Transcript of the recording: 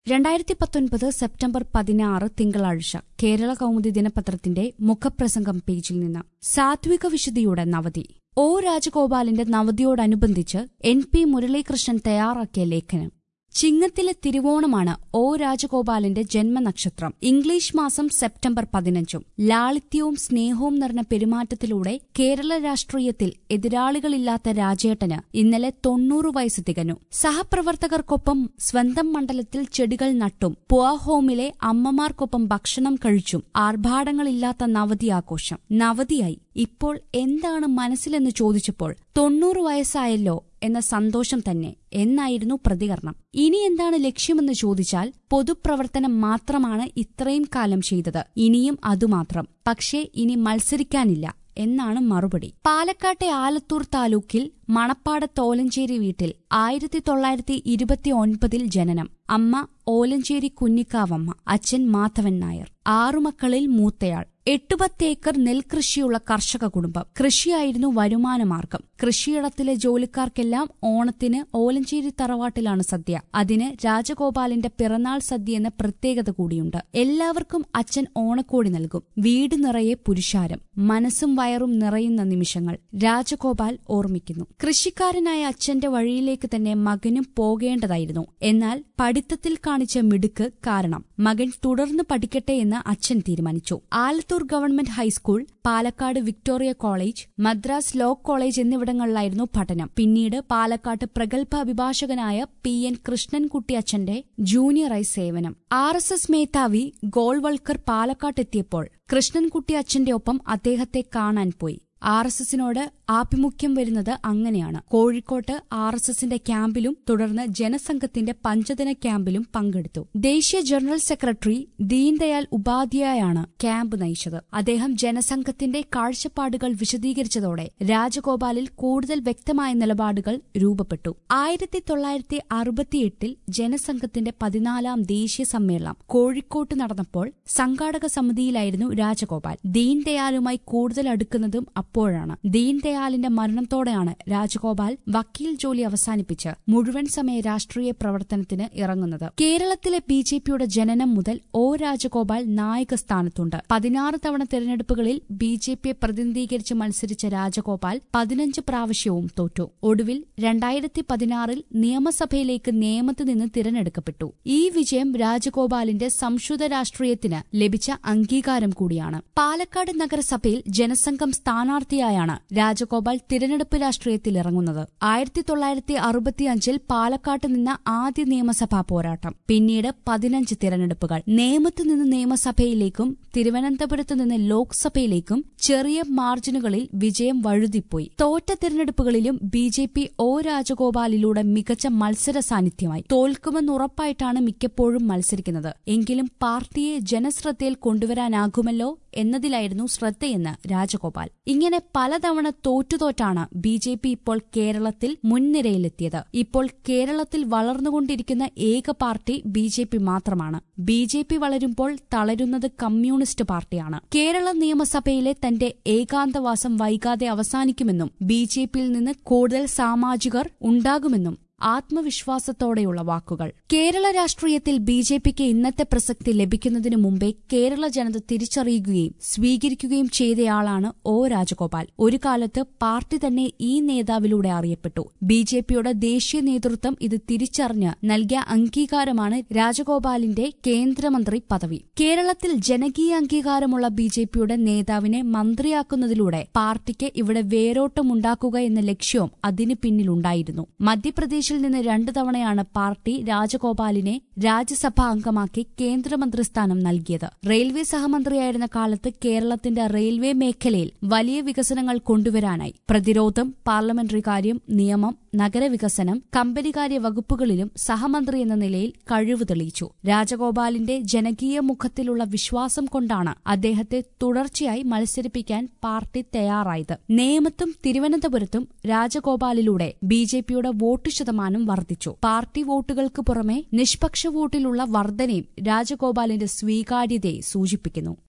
രണ്ടായിരത്തി പത്തൊൻപത് സെപ്റ്റംബർ പതിനാറ് തിങ്കളാഴ്ച കേരള കൗമുദി ദിനപത്രത്തിന്റെ മുഖപ്രസംഗം പേജിൽ നിന്ന് സാത്വിക വിശുദ്ധിയുടെ നവതി ഒ രാജഗോപാലിന്റെ നവതിയോടനുബന്ധിച്ച് എൻ പി മുരളീകൃഷ്ണൻ തയ്യാറാക്കിയ ലേഖനം ചിങ്ങത്തിലെ തിരുവോണമാണ് ഒ രാജഗോപാലിന്റെ ജന്മനക്ഷത്രം ഇംഗ്ലീഷ് മാസം സെപ്റ്റംബർ പതിനഞ്ചും ലാളിത്യവും സ്നേഹവും നിറഞ്ഞ പെരുമാറ്റത്തിലൂടെ കേരള രാഷ്ട്രീയത്തിൽ എതിരാളികളില്ലാത്ത രാജേട്ടന് ഇന്നലെ തൊണ്ണൂറ് വയസ്സ് തികഞ്ഞു സഹപ്രവർത്തകർക്കൊപ്പം സ്വന്തം മണ്ഡലത്തിൽ ചെടികൾ നട്ടും പുവ ഹോമിലെ അമ്മമാർക്കൊപ്പം ഭക്ഷണം കഴിച്ചും ആർഭാടങ്ങളില്ലാത്ത നവതി ആഘോഷം നവതിയായി ഇപ്പോൾ എന്താണ് മനസ്സിലെന്ന് ചോദിച്ചപ്പോൾ തൊണ്ണൂറ് വയസ്സായല്ലോ എന്ന സന്തോഷം തന്നെ എന്നായിരുന്നു പ്രതികരണം ഇനി എന്താണ് ലക്ഷ്യമെന്ന് ചോദിച്ചാൽ പൊതുപ്രവർത്തനം മാത്രമാണ് ഇത്രയും കാലം ചെയ്തത് ഇനിയും അതുമാത്രം പക്ഷേ ഇനി മത്സരിക്കാനില്ല എന്നാണ് മറുപടി പാലക്കാട്ടെ ആലത്തൂർ താലൂക്കിൽ മണപ്പാട് തോലഞ്ചേരി വീട്ടിൽ ആയിരത്തി തൊള്ളായിരത്തി ഇരുപത്തി ഒൻപതിൽ ജനനം അമ്മ ഓലഞ്ചേരി കുഞ്ഞിക്കാവമ്മ അച്ഛൻ മാധവൻ നായർ ആറുമക്കളിൽ മൂത്തയാൾ എട്ടുപത്ത് ഏക്കർ നെൽകൃഷിയുള്ള കർഷക കുടുംബം കൃഷിയായിരുന്നു വരുമാനമാർഗം കൃഷിയിടത്തിലെ ജോലിക്കാർക്കെല്ലാം ഓണത്തിന് ഓലഞ്ചേരി തറവാട്ടിലാണ് സദ്യ അതിന് രാജഗോപാലിന്റെ പിറന്നാൾ സദ്യ എന്ന പ്രത്യേകത കൂടിയുണ്ട് എല്ലാവർക്കും അച്ഛൻ ഓണക്കോടി നൽകും വീട് നിറയെ പുരുഷാരം മനസ്സും വയറും നിറയുന്ന നിമിഷങ്ങൾ രാജഗോപാൽ ഓർമ്മിക്കുന്നു കൃഷിക്കാരനായ അച്ഛന്റെ വഴിയിലേക്ക് തന്നെ മകനും പോകേണ്ടതായിരുന്നു എന്നാൽ പഠിത്തത്തിൽ കാണിച്ച മിടുക്ക് കാരണം മകൻ തുടർന്ന് പഠിക്കട്ടെ എന്ന് അച്ഛൻ തീരുമാനിച്ചു Alathur government high school Palakkad Victoria college Madras law college എന്നിവിടങ്ങളിലായിരുന്നു പഠനം പിന്നീട് പാലക്കാട്ട് പ്രഗത്ഭ അഭിഭാഷകനായ പി എൻ കൃഷ്ണൻകുട്ടി അച്ഛന്റെ ജൂനിയറായി സേവനം ആർ എസ് എസ് മേധാവി ഗോൾവൾക്കർ പാലക്കാട്ടെത്തിയപ്പോൾ കൃഷ്ണൻകുട്ടി അച്ഛന്റെ ഒപ്പം അദ്ദേഹത്തെ കാണാൻ പോയി ആർ എസ് എസിനോട് ആഭിമുഖ്യം വരുന്നത് അങ്ങനെയാണ് കോഴിക്കോട്ട് ആർ എസ് എസിന്റെ ക്യാമ്പിലും തുടർന്ന് ജനസംഘത്തിന്റെ പഞ്ചദിന ക്യാമ്പിലും പങ്കെടുത്തു ദേശീയ ജനറൽ സെക്രട്ടറി ദീൻദയാൽ ഉപാധ്യായാണ് ക്യാമ്പ് നയിച്ചത് അദ്ദേഹം ജനസംഘത്തിന്റെ കാഴ്ചപ്പാടുകൾ വിശദീകരിച്ചതോടെ രാജഗോപാലിൽ കൂടുതൽ വ്യക്തമായ നിലപാടുകൾ രൂപപ്പെട്ടു ആയിരത്തി തൊള്ളായിരത്തി അറുപത്തിയെട്ടിൽ ജനസംഘത്തിന്റെ പതിനാലാം ദേശീയ സമ്മേളനം കോഴിക്കോട്ട് നടന്നപ്പോൾ സംഘാടക സമിതിയിലായിരുന്നു രാജഗോപാൽ ദീൻദയാലുമായി കൂടുതൽ അടുക്കുന്നതും അപ്പോഴാണ് ദീൻദയാലിന്റെ മരണത്തോടെയാണ് രാജഗോപാൽ വക്കീൽ ജോലി അവസാനിപ്പിച്ച് മുഴുവൻ സമയ രാഷ്ട്രീയ പ്രവർത്തനത്തിന് ഇറങ്ങുന്നത് കേരളത്തിലെ ബി ജെ പിയുടെ ജനനം മുതൽ ഒ രാജഗോപാൽ നായക സ്ഥാനത്തുണ്ട് പതിനാറ് തവണ തെരഞ്ഞെടുപ്പുകളിൽ ബി ജെ പിയെ പ്രതിനിധീകരിച്ച് മത്സരിച്ച രാജഗോപാൽ പതിനഞ്ച് പ്രാവശ്യവും തോറ്റു ഒടുവിൽ രണ്ടായിരത്തി പതിനാറിൽ നിയമസഭയിലേക്ക് നേമത്ത് നിന്ന് തിരഞ്ഞെടുക്കപ്പെട്ടു ഈ വിജയം രാജഗോപാലിന്റെ സംശുദ്ധ രാഷ്ട്രീയത്തിന് ലഭിച്ച അംഗീകാരം കൂടിയാണ് പാലക്കാട് നഗരസഭയിൽ ജനസംഘം സ്ഥാനാർത്ഥിയായാണ് രാജഗോപാൽ തിരഞ്ഞെടുപ്പ് രാഷ്ട്രീയത്തിൽ ഇറങ്ങുന്നത് ആയിരത്തി തൊള്ളായിരത്തി അറുപത്തിയഞ്ചിൽ പാലക്കാട്ട് നിന്ന് ആദ്യ നിയമസഭാ പോരാട്ടം പിന്നീട് പതിനഞ്ച് തിരഞ്ഞെടുപ്പുകൾ നേമത്ത് നിന്ന് നിയമസഭയിലേക്കും തിരുവനന്തപുരത്ത് നിന്ന് ലോക്സഭയിലേക്കും ചെറിയ മാർജിനുകളിൽ വിജയം വഴുതിപ്പോയി തോറ്റ തിരഞ്ഞെടുപ്പുകളിലും ബി ജെ പി ഒ രാജഗോപാലിലൂടെ മികച്ച മത്സര സാന്നിധ്യമായി തോൽക്കുമെന്നുറപ്പായിട്ടാണ് മിക്കപ്പോഴും മത്സരിക്കുന്നത് എങ്കിലും പാർട്ടിയെ ജനശ്രദ്ധയിൽ കൊണ്ടുവരാനാകുമല്ലോ എന്നതിലായിരുന്നു ശ്രദ്ധയെന്ന് രാജഗോപാൽ ഇങ്ങനെ പലതവണ തോറ്റുതോറ്റാണ് ബി ജെ പി ഇപ്പോൾ കേരളത്തിൽ മുൻനിരയിലെത്തിയത് ഇപ്പോൾ കേരളത്തിൽ വളർന്നുകൊണ്ടിരിക്കുന്ന ഏക പാർട്ടി ബി ജെ പി മാത്രമാണ് ബി ജെ പി വളരുമ്പോൾ തളരുന്നത് കമ്മ്യൂണിസ്റ്റ് പാർട്ടിയാണ് കേരള നിയമസഭയിലെ തന്റെ ഏകാന്തവാസം വൈകാതെ അവസാനിക്കുമെന്നും ബി ജെ പിയിൽ നിന്ന് കൂടുതൽ സാമാജികർ ഉണ്ടാകുമെന്നും ആത്മവിശ്വാസത്തോടെയുള്ള വാക്കുകൾ കേരള രാഷ്ട്രീയത്തിൽ ബി ജെ പിക്ക് ഇന്നത്തെ പ്രസക്തി ലഭിക്കുന്നതിനു മുമ്പേ കേരള ജനത തിരിച്ചറിയുകയും സ്വീകരിക്കുകയും ചെയ്തയാളാണ് ഒ രാജഗോപാൽ ഒരു കാലത്ത് പാർട്ടി തന്നെ ഈ നേതാവിലൂടെ അറിയപ്പെട്ടു ബി ജെ പിയുടെ ദേശീയ നേതൃത്വം ഇത് തിരിച്ചറിഞ്ഞ് നൽകിയ അംഗീകാരമാണ് രാജഗോപാലിന്റെ കേന്ദ്രമന്ത്രി പദവി കേരളത്തിൽ ജനകീയ അംഗീകാരമുള്ള ബി ജെ പിയുടെ നേതാവിനെ മന്ത്രിയാക്കുന്നതിലൂടെ പാർട്ടിക്ക് ഇവിടെ വേരോട്ടമുണ്ടാക്കുക എന്ന ലക്ഷ്യവും അതിന് പിന്നിലുണ്ടായിരുന്നു മധ്യപ്രദേശിൽ നിന്ന് രണ്ടു തവണയാണ് പാർട്ടി രാജഗോപാലിനെ രാജ്യസഭാ അംഗമാക്കി കേന്ദ്രമന്ത്രി സ്ഥാനം നൽകിയത് റെയിൽവേ സഹമന്ത്രിയായിരുന്ന കാലത്ത് കേരളത്തിന്റെ റെയിൽവേ മേഖലയിൽ വലിയ വികസനങ്ങൾ കൊണ്ടുവരാനായി പ്രതിരോധം പാർലമെന്ററി കാര്യം നിയമം നഗരവികസനം കമ്പനികാര്യ വകുപ്പുകളിലും സഹമന്ത്രി എന്ന നിലയിൽ കഴിവ് തെളിയിച്ചു രാജഗോപാലിന്റെ ജനകീയ മുഖത്തിലുള്ള വിശ്വാസം കൊണ്ടാണ് അദ്ദേഹത്തെ തുടർച്ചയായി മത്സരിപ്പിക്കാൻ പാർട്ടി തയ്യാറായത് നേമത്തും തിരുവനന്തപുരത്തും രാജഗോപാലിലൂടെ ബി ജെ പിയുടെ വോട്ട് ശതമാനം വർദ്ധിച്ചു പാർട്ടി വോട്ടുകൾക്ക് പുറമെ നിഷ്പക്ഷ വോട്ടിലുള്ള വർധനയും രാജഗോപാലിന്റെ സ്വീകാര്യതയെ സൂചിപ്പിക്കുന്നു